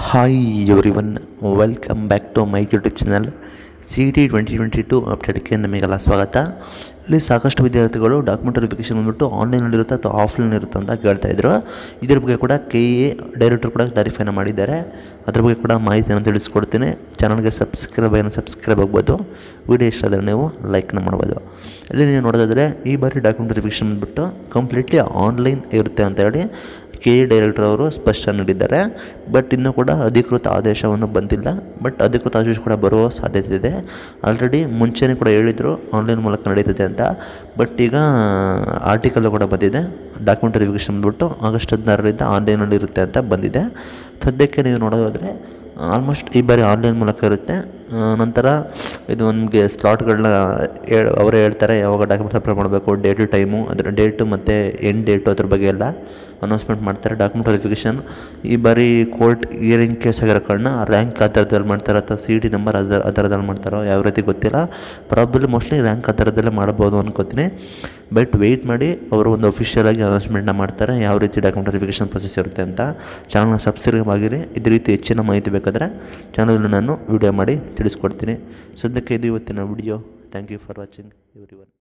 hi everyone welcome back to my YouTube channel C T twenty twenty two ಅಪ್ಡೇಟ್ಗೆ ನಿಮಗೆಲ್ಲ ಸ್ವಾಗತ ಇಲ್ಲಿ ಸಾಕಷ್ಟು ವಿದ್ಯಾರ್ಥಿಗಳು ಡಾಕ್ಯುಮೆಂಟ್ ವೆರಿಫಿಕೇಷನ್ ಬಂದ್ಬಿಟ್ಟು ಆನ್ಲೈನಲ್ಲಿ ಇರುತ್ತೆ ಅಥವಾ ಆಫ್ಲೈನ್ ಇರುತ್ತೆ ಅಂತ ಕೇಳ್ತಾ ಇದ್ರು ಇದ್ರ ಬಗ್ಗೆ ಕೂಡ ಕೆ ಎ ಡೈರೆಕ್ಟರ್ ಕೂಡ ಕ್ಲಾರಿಫೈನ ಮಾಡಿದ್ದಾರೆ ಅದ್ರ ಬಗ್ಗೆ ಕೂಡ ಮಾಹಿತಿಯನ್ನು ತಿಳಿಸ್ಕೊಡ್ತೀನಿ ಚಾನಲ್ಗೆ ಸಬ್ಸ್ಕ್ರೈಬ್ ಏನು ಸಬ್ಸ್ಕ್ರೈಬ್ ಆಗ್ಬೋದು ವಿಡಿಯೋ ಇಷ್ಟ ಆದರೆ ನೀವು ಲೈಕ್ನ ಮಾಡ್ಬೋದು ಇಲ್ಲಿ ನೀವು ನೋಡೋದಾದರೆ ಈ ಬಾರಿ ಡಾಕ್ಯುಮೆಂಟ್ ವೆರಿಫಿಕೇಷನ್ ಬಂದ್ಬಿಟ್ಟು ಕಂಪ್ಲೀಟ್ಲಿ ಆನ್ಲೈನ್ ಇರುತ್ತೆ ಅಂತ ಹೇಳಿ ಕೆ ಎ ಡೈರೆಕ್ಟರ್ ಅವರು ಸ್ಪಷ್ಟ ನೀಡಿದ್ದಾರೆ ಬಟ್ ಇನ್ನೂ ಕೂಡ ಅಧಿಕೃತ ಆದೇಶವನ್ನು ಬಂದಿಲ್ಲ ಬಟ್ ಅಧಿಕೃತ ಆದೇಶ ಕೂಡ ಬರುವ ಸಾಧ್ಯತೆ ಇದೆ ಆಲ್ರೆಡಿ ಮುಂಚೆನೇ ಕೂಡ ಹೇಳಿದರು ಆನ್ಲೈನ್ ಮೂಲಕ ನಡೀತಿದೆ ಅಂತ ಬಟ್ ಈಗ ಆರ್ಟಿಕಲ್ ಕೂಡ ಬಂದಿದೆ ಡಾಕ್ಯುಮೆಂಟ್ ವೆರಿಫಿಕೇಷನ್ ಬಂದ್ಬಿಟ್ಟು ಆಗಸ್ಟ್ ಹದಿನಾರರಿಂದ ಆನ್ಲೈನಲ್ಲಿ ಇರುತ್ತೆ ಅಂತ ಬಂದಿದೆ ಸದ್ಯಕ್ಕೆ ನೀವು ನೋಡೋದಾದರೆ ಆಲ್ಮೋಸ್ಟ್ ಈ ಬಾರಿ ಆನ್ಲೈನ್ ಮೂಲಕ ಇರುತ್ತೆ ಆ, ನಂತರ ಇದು ನಮಗೆ ಸ್ಲಾಟ್ಗಳನ್ನ ಹೇಳ್ ಅವರೇ ಹೇಳ್ತಾರೆ ಯಾವಾಗ ಡಾಕ್ಯುಮೆಂಟ್ಸ್ ಅಪ್ಲೈ ಮಾಡಬೇಕು ಡೇಟು ಟೈಮು ಅದರ ಡೇಟು ಮತ್ತು ಎಂಡ್ ಡೇಟು ಅದ್ರ ಬಗ್ಗೆ ಎಲ್ಲ ಅನೌನ್ಸ್ಮೆಂಟ್ ಮಾಡ್ತಾರೆ ಡಾಕ್ಯುಮೆಂಟ್ ವೆರಿಫಿಕೇಷನ್ ಈ ಬಾರಿ ಕೋರ್ಟ್ ಹಿಯರಿಂಗ್ ಕೇಸ್ ಆಗಿರೋ ಕಾರಣ ರ್ಯಾಂಕ್ ಆಧಾರದಲ್ಲಿ ಮಾಡ್ತಾರೆ ಅಥವಾ ಸಿ ಡಿ ನಂಬರ್ ಅದರ ಆಧಾರದಲ್ಲಿ ಮಾಡ್ತಾರೋ ಯಾವ ರೀತಿ ಗೊತ್ತಿಲ್ಲ ಪ್ರಾಬಲಿ ಮೋಸ್ಟ್ಲಿ ರ್ಯಾಂಕ್ ಆಧಾರದಲ್ಲೇ ಮಾಡ್ಬೋದು ಅನ್ಕೋತೀನಿ ಬಟ್ ವೆಯ್ಟ್ ಮಾಡಿ ಅವರು ಒಂದು ಅಫಿಷಿಯಲ್ ಆಗಿ ಅನೌನ್ಸ್ಮೆಂಟ್ನ ಮಾಡ್ತಾರೆ ಯಾವ ರೀತಿ ಡಾಕ್ಯುಮೆಂಟ್ ವೆರಿಫಿಕೇಷನ್ ಪ್ರೊಸೆಸ್ ಇರುತ್ತೆ ಅಂತ ಚಾನಲ್ನ ಸಬ್ಸ್ಕ್ರೈಬ್ ಆಗಿರಿ ಇದೇ ರೀತಿ ಹೆಚ್ಚಿನ ಮಾಹಿತಿ ಬೇಕಾದರೆ ಚಾನಲ್ನ ನಾನು ವಿಡಿಯೋ ಮಾಡಿ ತಿಳಿಸ್ಕೊಡ್ತೀನಿ ಸದ್ಯಕ್ಕೆ ಇದು ಇವತ್ತಿನ video thank you for watching every one